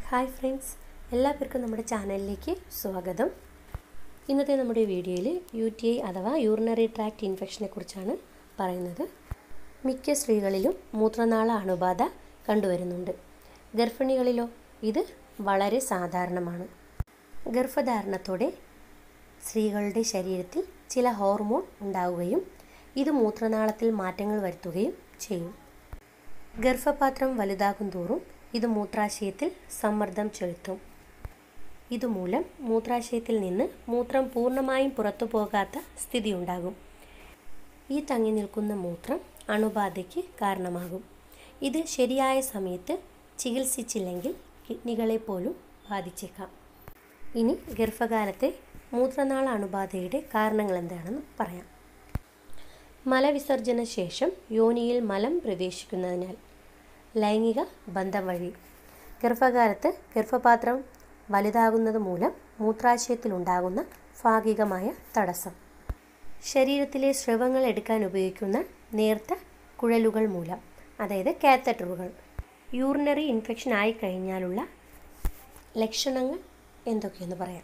hi friends എല്ലാവർക്കും നമ്മുടെ ചാനലിലേക്ക് സ്വാഗതം ഇന്നത്തെ നമ്മുടെ വീഡിയോയിൽ യു ടി ഐ അഥവാ യൂറിനറി ട്രാക്ട് ഇൻഫെക്ഷനെ കുറിച്ചാണ് പറയുന്നത് മിക്ക സ്ത്രീകളിലും മൂത്രനാള അണുബാധ കണ്ടുവരുന്നുണ്ട് ഗർഭിണികളിലോ ഇത് വളരെ സാധാരണമാണ് ഗർഭധാരണത്തോടെ സ്ത്രീകളുടെ ശരീരത്തിൽ ചില ഹോർമോൺ ഉണ്ടാവുകയും ഇത് മൂത്രനാളത്തിൽ മാറ്റങ്ങൾ വരുത്തുകയും ചെയ്യും ഗർഭപാത്രം വലുതാകും തോറും ഇത് മൂത്രാശയത്തിൽ സമ്മർദ്ദം ചെലുത്തും ഇതുമൂലം മൂത്രാശയത്തിൽ നിന്ന് മൂത്രം പൂർണ്ണമായും പുറത്തു പോകാത്ത സ്ഥിതി ഉണ്ടാകും ഈ തങ്ങി നിൽക്കുന്ന മൂത്രം അണുബാധയ്ക്ക് കാരണമാകും ഇത് ശരിയായ സമയത്ത് ചികിത്സിച്ചില്ലെങ്കിൽ കിഡ്നികളെ പോലും ബാധിച്ചേക്കാം ഇനി ഗർഭകാലത്തെ മൂത്രനാള അണുബാധയുടെ കാരണങ്ങൾ എന്താണെന്ന് പറയാം മലവിസർജന ശേഷം യോനിയിൽ മലം പ്രവേശിക്കുന്നതിനാൽ ലൈംഗിക ബന്ധം വഴി ഗർഭകാലത്ത് ഗർഭപാത്രം വലുതാകുന്നത് മൂലം മൂത്രാശയത്തിലുണ്ടാകുന്ന ഭാഗികമായ തടസ്സം ശരീരത്തിലെ സ്രവങ്ങൾ എടുക്കാൻ ഉപയോഗിക്കുന്ന നേർത്ത കുഴലുകൾ മൂലം അതായത് കാത്തറ്ററുകൾ യൂറിനറി ഇൻഫെക്ഷൻ ആയി കഴിഞ്ഞാലുള്ള ലക്ഷണങ്ങൾ എന്തൊക്കെയെന്ന് പറയാം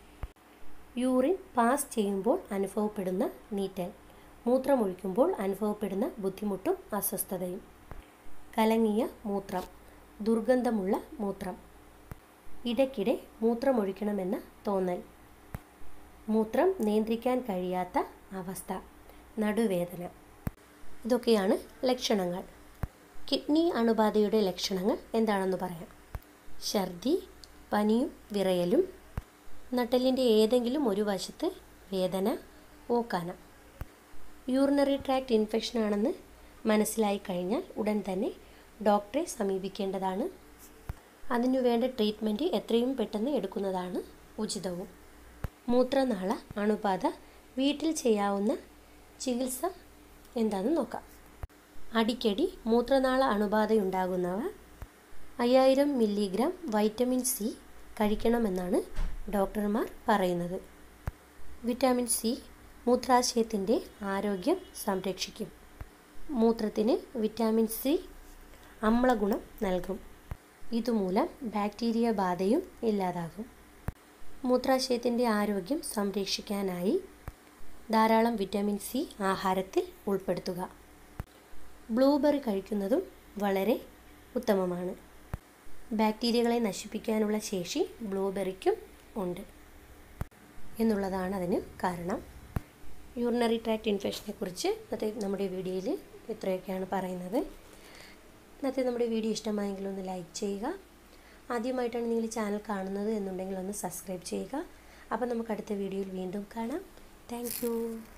യൂറിൻ പാസ് ചെയ്യുമ്പോൾ അനുഭവപ്പെടുന്ന നീറ്റൽ മൂത്രമൊഴിക്കുമ്പോൾ അനുഭവപ്പെടുന്ന ബുദ്ധിമുട്ടും അസ്വസ്ഥതയും കലങ്ങിയ മൂത്രം ദുർഗന്ധമുള്ള മൂത്രം ഇടയ്ക്കിടെ മൂത്രമൊഴിക്കണമെന്ന തോന്നൽ മൂത്രം നിയന്ത്രിക്കാൻ കഴിയാത്ത അവസ്ഥ നടുവേദന ഇതൊക്കെയാണ് ലക്ഷണങ്ങൾ കിഡ്നി അണുബാധയുടെ ലക്ഷണങ്ങൾ എന്താണെന്ന് പറയാം ഛർദി പനിയും വിറയലും നട്ടലിൻ്റെ ഏതെങ്കിലും ഒരു വശത്ത് വേദന ഓക്കാന യൂറിനറി ട്രാക്ട് ഇൻഫെക്ഷൻ ആണെന്ന് മനസ്സിലായി കഴിഞ്ഞാൽ ഉടൻ തന്നെ ഡോക്ടറെ സമീപിക്കേണ്ടതാണ് അതിനു വേണ്ട ട്രീറ്റ്മെൻറ്റ് എത്രയും പെട്ടെന്ന് എടുക്കുന്നതാണ് ഉചിതവും മൂത്രനാള അണുബാധ വീട്ടിൽ ചെയ്യാവുന്ന ചികിത്സ എന്താണെന്ന് നോക്കാം അടിക്കടി മൂത്രനാള അണുബാധയുണ്ടാകുന്നവ അയ്യായിരം മില്ലിഗ്രാം വൈറ്റമിൻ സി കഴിക്കണമെന്നാണ് ഡോക്ടർമാർ പറയുന്നത് വിറ്റാമിൻ സി മൂത്രാശയത്തിൻ്റെ ആരോഗ്യം സംരക്ഷിക്കും മൂത്രത്തിന് വിറ്റാമിൻ സി അമ്ലഗുണം നൽകും ഇതുമൂലം ബാക്ടീരിയ ബാധയും ഇല്ലാതാകും മൂത്രാശയത്തിൻ്റെ ആരോഗ്യം സംരക്ഷിക്കാനായി ധാരാളം വിറ്റാമിൻ സി ആഹാരത്തിൽ ഉൾപ്പെടുത്തുക ബ്ലൂബെറി കഴിക്കുന്നതും വളരെ ഉത്തമമാണ് ബാക്ടീരിയകളെ നശിപ്പിക്കാനുള്ള ശേഷി ബ്ലൂബെറിക്കും ഉണ്ട് എന്നുള്ളതാണ് അതിന് കാരണം യൂറിനറി ട്രാക്ട് ഇൻഫെക്ഷനെ കുറിച്ച് ഇന്നത്തെ നമ്മുടെ വീഡിയോയിൽ ഇത്രയൊക്കെയാണ് പറയുന്നത് ഇന്നത്തെ നമ്മുടെ വീഡിയോ ഇഷ്ടമായെങ്കിൽ ഒന്ന് ലൈക്ക് ചെയ്യുക ആദ്യമായിട്ടാണ് നിങ്ങൾ ചാനൽ കാണുന്നത് എന്നുണ്ടെങ്കിൽ ഒന്ന് സബ്സ്ക്രൈബ് ചെയ്യുക അപ്പോൾ നമുക്ക് അടുത്ത വീഡിയോയിൽ വീണ്ടും കാണാം താങ്ക്